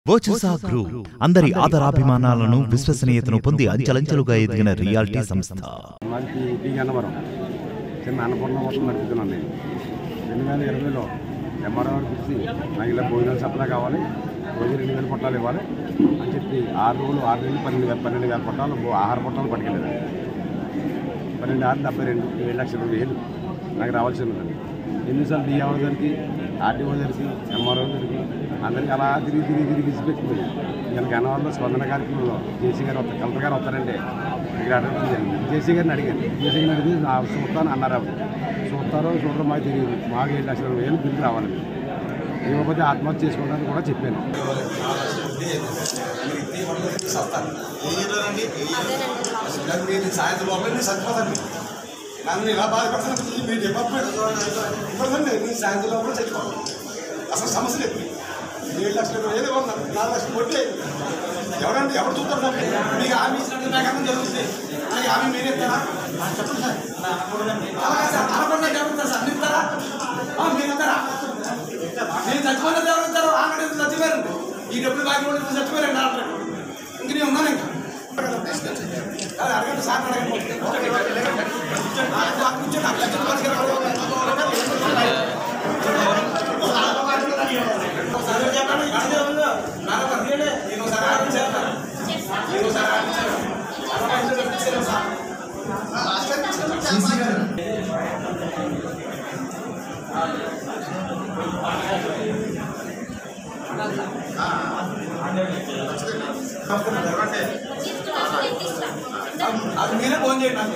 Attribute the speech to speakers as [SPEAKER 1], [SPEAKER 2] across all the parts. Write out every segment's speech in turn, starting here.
[SPEAKER 1] వర్చసా group అందరి ఆదరాభిమానాలను విశ్వసనీయతను పొంది అంచెలంచెలుగా ఎదిగిన రియాలిటీ సంస్థ
[SPEAKER 2] మనకి టీ గన్నవరం చిన్న అన్నపూర్ణ కోసం నడుపుతున్నాను నేను రెండు వేల ఇరవైలో ఎంఆర్ఓ గారు పిలిచి నాకు ఇలా భోజనాలు సప్లై కావాలి రోజు రెండు వేల పొట్టాలు ఇవ్వాలి అని చెప్పి ఆరు రోజులు ఆరు నెలలు పన్నెండు వేల పన్నెండు వేల పొట్టాలు భో- ఆహార పొట్టాలు పట్టుకెళ్ళారు పన్నెండు ఆరు డెబ్బై రెండు ఏడు లక్షల వేలు నాకు రావాల్సి ఉన్నది ఎన్నిసార్లు డిఆర్ఓ గారికి ఆర్టీఓ గారికి ఎంఆర్ఓ గారికి అందరికీ అలా తిరిగి తిరిగి తిరిగి ఇచ్చిపెట్టింది నేను గన్నవరంలో స్పందన కార్యక్రమంలో జేసీ గారు వస్తారు కలెక్టర్ గారు వస్తారంటే ఇక్కడ అడగడం జరిగింది జేసీ గారిని అడిగాను జేసీ గారిని అడిగి "ఆ, చూస్తాను అన్నారు ఆవిడ. చూస్తారో చూడడం మాకు తెలియదు మాకు ఏడు లక్షల వేలు బిల్లు రావాలి ఇవ్వకపోతే ఆత్మహత్య చేసుకోవడానికి కూడా చెప్పాను
[SPEAKER 3] మీరు సాయంత్రం లోపల నేను చచ్చిపోతాను నన్ను ఇలా బాధపడుతున్నది మీ డిపార్ట్మెంట్ ఇవ్వదండి నేను సాయంత్రం లోపల చచ్చిపోతాను అసలు సమస్య లేదు ఏడు లక్షలు ఏదో ఉన్నారు నాలుగు లక్షలు కొట్టే ఎవరండి ఎవరు చూస్తారు నాకు? మీకు హామీ ఇచ్చినట్టు నాకు అర్థం జరుగుతుంది నాకు హామీ మీరే ఇస్తారా ఆ, చెప్పండి సార్ అలాగే సార్ అనకుండా ఎవరు సార్ మీరు ఇస్తారా ఆ, మీరు ఇస్తారా నేను చచ్చిపోయినది ఎవరు ఇస్తారు ఆల్రెడీ చచ్చిపోయారండి ఈ డబ్బులు బాకీ ఉండి చచ్చిపోయారండి ఆల్రెడీ ఇంక నేను ఉన్నాను ఇంకా కాదు, అడగండి సార్ అడగండి కూర్చోండి ఆ లక్షలు పట్టుకెళ్ళి ఒకసారి చెప్పండి, ఇదే ఉందో. నాకు పదిహేడే. నేను ఒకసారి ఆర్డర్ చేస్తాను. నేను ఒకసారి ఆర్డర్ చేస్తాను. అరవై ఐదు వేలు ఇచ్చాను సార్. అది మీరే ఫోన్ చేయండి నాకు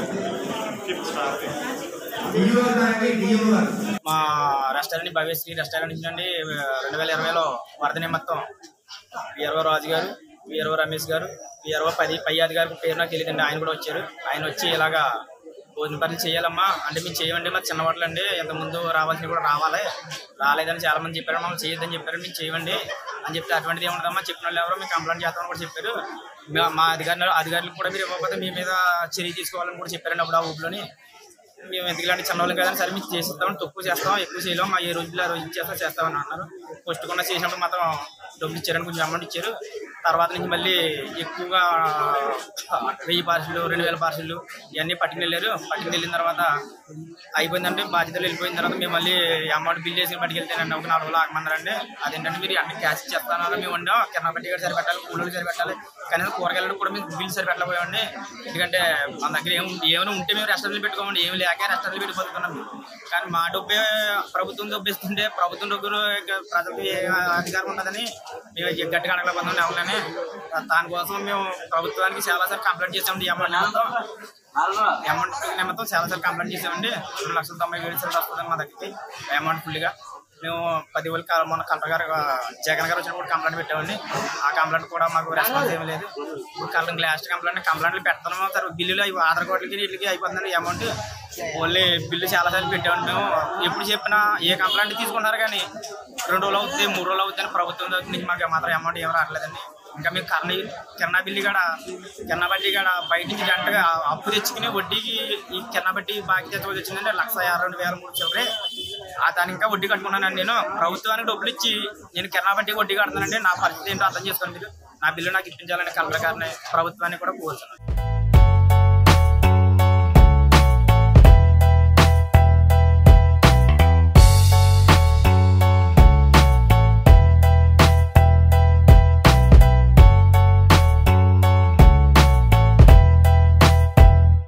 [SPEAKER 4] మా రెస్టారెంట్ భవ్యశ్రీ రెస్టారెంట్ నుంచి నుండి రెండు వేల ఇరవైలో వరద నిమిత్తం వీరవ రాజు గారు వీరవ రమేష్ గారు వీరవ పది పయ్యాది గారి పేరు నాకు తెలియదండి ఆయన కూడా వచ్చారు ఆయన వచ్చి ఇలాగా భోజన పనులు చేయాలమ్మా అంటే మేము చేయమండి మా చిన్నవాళ్ళు అండి ఇంతకుముందు రావాల్సినవి కూడా రావాలి రాలేదని చాలా మంది చెప్పారు మమ్మల్ని చేయొద్దని చెప్పారు మేము చేయండి అని చెప్తే అటువంటిది ఏముండదమ్మా చెప్పిన వాళ్ళు ఎవరో మేము కంప్లైంట్ చేస్తామని కూడా చెప్పారు మా- మా అధికారులు అధికారులకు కూడా మీరు ఇవ్వకపోతే మీ మీద చర్య తీసుకోవాలని కూడా చెప్పారండి అప్పుడు ఆ ఊపిలోని మేము ఎందుకు ఇలాంటి చిన్నవాళ్ళం కదా సరే మీకు చేసిస్తాం తక్కువ చేస్తాం ఎక్కువ చేయలేం మా ఏ రోజుల్లో ఆ రోజు చేస్తాం చేస్తామని అన్నారు ఫస్ట్ కొన్న చేసినప్పుడు మాత్రం డబ్బులు ఇచ్చారని కొంచెం అమౌంట్ ఇచ్చారు తర్వాత నుంచి మళ్ళీ ఎక్కువగా వెయ్యి పార్సల్ రెండు వేల పార్సల్ ఇవన్నీ పట్టుకుని వెళ్ళారు పట్టుకుని వెళ్ళిన తర్వాత అయిపోయిందంటే బాధ్యతలు వెళ్ళిపోయిన తర్వాత మేము మళ్ళీ అమౌంట్ బిల్ చేసి పట్టుకెళ్తేనండి ఒక నాలుగు రోజులు ఆగమందరండి అదేంటంటే మీరు అన్ని క్యాష్ ఇచ్చేస్తానని మేము వండాం కింద పెట్టి కూడా సరిపెట్టాలి కూలీలు సరిపెట్టాలి కనీసం కూరగాయలు కూడా మేము బిల్ సరిపెట్టలేకపోయామండి ఎందుకంటే మన దగ్గర ఏం ఏమైనా ఉంటే మేము రెస్టారెంట్లు పెట్టుకోమండి ఏమి లేక రెస్టారెంట్లు పెట్టి బతుకున్నాం మేము. కానీ మా డబ్బే ప్రభుత్వం డబ్బు ఇస్తుంటే ప్రభుత్వం దగ్గర ఇంకా ప్రజలకు ఏ అధికారం ఉండదని మేము ఇక గట్టిగా అడగలేకపోతున్నాం ఎవరిని దానికోసం మేము ప్రభుత్వానికి చాలాసార్లు కంప్లైంట్ చేసామండి ఈ అమౌంట్ నిమిత్తం అమౌంట్ నిమిత్తం చాలాసార్లు కంప్లైంట్ చేసామండి రెండు లక్షల తొంభై వేలు సార్లు వస్తుందని మా దగ్గరికి అమౌంట్ ఫుల్గా మేము పది వేలు కాలం మొన్న కలెక్టర్ గారు జగన్ గారు వచ్చినప్పుడు కంప్లైంట్ పెట్టామండి ఆ కంప్లైంట్ కూడా మాకు రెస్పాన్స్ ఏమీ లేదు ఇప్పుడు కలర్ లాస్ట్ కంప్లైంట్ కంప్లైంట్లు పెడతాము తర్వాత బిల్లులు అయి ఆధార్ కార్డులకి వీటికి అయిపోతుందండి ఈ అమౌంట్ ఓన్లీ బిల్లు చాలాసార్లు పెట్టామండి మేము ఎప్పుడు చెప్పినా ఏ కంప్లైంట్ తీసుకున్నారు కానీ రెండు రోజులు అవుతుంది మూడు రోజులు అవుతుంది అని ప్రభుత్వం దగ్గర నుంచి మాకు మాత్రం అమౌంట్ ఏం రావట్లేదండి ఇంకా మేము కర్ణ కిరణా బిల్లు కాడ కిరణా బడ్డీ కాడ బయట నుంచి గంటగా అప్పు తెచ్చుకుని వడ్డీకి ఈ కిరణా బడ్డీ బాకీ తెచ్చుకోవచ్చు వచ్చిందంటే లక్ష యాభై రెండు వేల మూడు చిల్లరే ఆ దానికి ఇంకా వడ్డీ కట్టుకున్నానండి నేను ప్రభుత్వానికి డబ్బులు ఇచ్చి నేను కిరణా బడ్డీ వడ్డీ కడుతున్నానండి నా పరిస్థితి ఏంటో అర్థం చేసుకోండి మీరు నా బిల్లు నాకు ఇప్పించాలని కలెక్టర్ గారిని ప్రభుత్వాన్ని కూడా కోరుతున్నాను